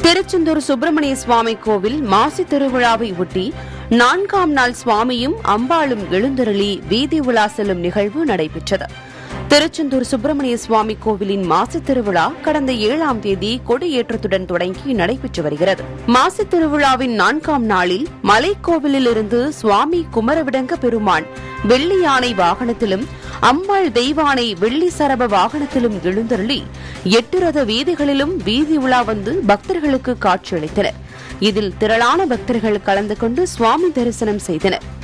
திருச்செந்தூர் சுப்பிரமணிய சுவாமி கோவில் மாசி திருவிழாவை ஒட்டி நான்காம் நாள் சுவாமியும் அம்பாளும் எழுந்தருளி வீதி உலா செல்லும் நிகழ்வு நடைபெற்றது திருச்செந்தூர் சுப்பிரமணிய சுவாமி கோவிலின் மாசி திருவிழா கடந்த ஏழாம் தேதி கொடியேற்றத்துடன் தொடங்கி நடைபெற்று வருகிறது மாசி திருவிழாவின் நான்காம் நாளில் மலைக்கோவிலிலிருந்து சுவாமி குமரவிடங்க பெருமான் வெள்ளி யானை வாகனத்திலும் அம்பாள் தெய்வானை வெள்ளி சரப வாகனத்திலும் எழுந்தருளி எட்டு ரத வீதிகளிலும் வீதி உலா வந்து பக்தர்களுக்கு காட்சியளித்தனர் இதில் திரளான பக்தர்கள் கலந்து கொண்டு சுவாமி தரிசனம் செய்தனர்